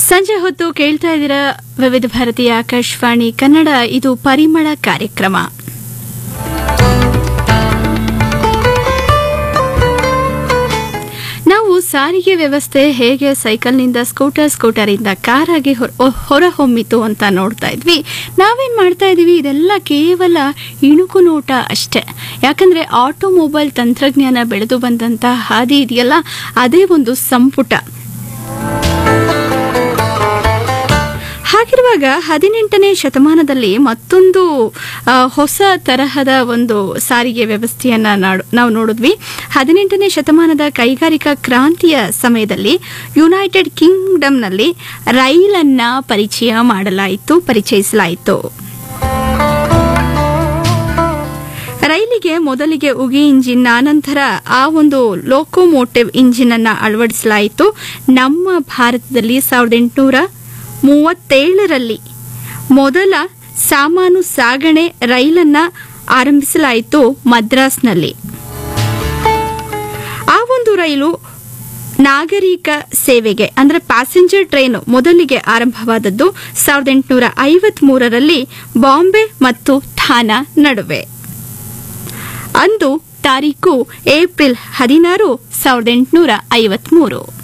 ಸಂಜೆ ಹೊತ್ತು ಕೇಳ್ತಾ ಇದ್ದೀರಾ ವಿವಿಧ ಭಾರತೀಯ ಆಕಾಶವಾಣಿ ಕನ್ನಡ ಇದು ಪರಿಮಳ ಕಾರ್ಯಕ್ರಮ ನಾವು ಸಾರಿಗೆ ವ್ಯವಸ್ಥೆ ಹೇಗೆ ಸೈಕಲ್ನಿಂದ ಸ್ಕೂಟರ್ ಸ್ಕೂಟರಿಂದ ಕಾರಾಗಿ ಹೊರಹೊಮ್ಮಿತು ಅಂತ ನೋಡ್ತಾ ಇದ್ವಿ ನಾವೇನ್ ಮಾಡ್ತಾ ಇದೀವಿ ಇದೆಲ್ಲ ಕೇವಲ ಇಣುಕು ನೋಟ ಅಷ್ಟೇ ಯಾಕಂದ್ರೆ ಆಟೋಮೊಬೈಲ್ ತಂತ್ರಜ್ಞಾನ ಬೆಳೆದು ಬಂದಂತ ಹಾದಿ ಇದೆಯಲ್ಲ ಅದೇ ಒಂದು ಸಂಪುಟ ಹಾಗಿರುವಾಗ ಹದಿನೆಂಟನೇ ಶತಮಾನದಲ್ಲಿ ಮತ್ತೊಂದು ಆ, ಹೊಸ ತರಹದ ಒಂದು ಸಾರಿಗೆ ವ್ಯವಸ್ಥೆಯನ್ನ ನಾಡು- ನಾವು ನೋಡಿದ್ವಿ ಹದಿನೆಂಟನೇ ಶತಮಾನದ ಕೈಗಾರಿಕಾ ಕ್ರಾಂತಿಯ ಸಮಯದಲ್ಲಿ ಯುನೈಟೆಡ್ ಕಿಂಗ್ಡಮ್ನಲ್ಲಿ ರೈಲನ್ನ ಪರಿಚಯ ಮಾಡಲಾಯಿತು ಪರಿಚಯಿಸಲಾಯಿತು ರೈಲಿಗೆ ಮೊದಲಿಗೆ ಉಗಿ ಇಂಜಿನ್ ಆನಂತರ ಆ ಒಂದು ಲೋಕೋಮೋಟಿವ್ ಇಂಜಿನ್ ಅನ್ನ ಅಳವಡಿಸಲಾಯಿತು ನಮ್ಮ ಭಾರತದಲ್ಲಿ ಸಾವಿರದ ಎಂಟುನೂರ ಮೂವತ್ತೇಳರಲ್ಲಿ ಮೊದಲ ಸಾಮಾನು ಸಾಗಣೆ ರೈಲನ್ನ ಆರಂಭಿಸಲಾಯಿತು ಮದ್ರಾಸ್ನಲ್ಲಿ ಆ ಒಂದು ರೈಲು ನಾಗರಿಕ ಸೇವೆಗೆ ಅಂದ್ರೆ ಪ್ಯಾಸೆಂಜರ್ ಟ್ರೈನ್ ಮೊದಲಿಗೆ ಆರಂಭವಾದದ್ದು ಸಾವಿರದ ಎಂಟುನೂರ ಐವತ್ ಮೂರರಲ್ಲಿ ಬಾಂಬೆ ಮತ್ತು ಥಾನಾ ನಡುವೆ ಅಂದು ತಾರೀಕು ಏಪ್ರಿಲ್ ಹದಿನಾರು ಸಾವಿರದ ಎಂಟುನೂರ ಐವತ್ಮೂರು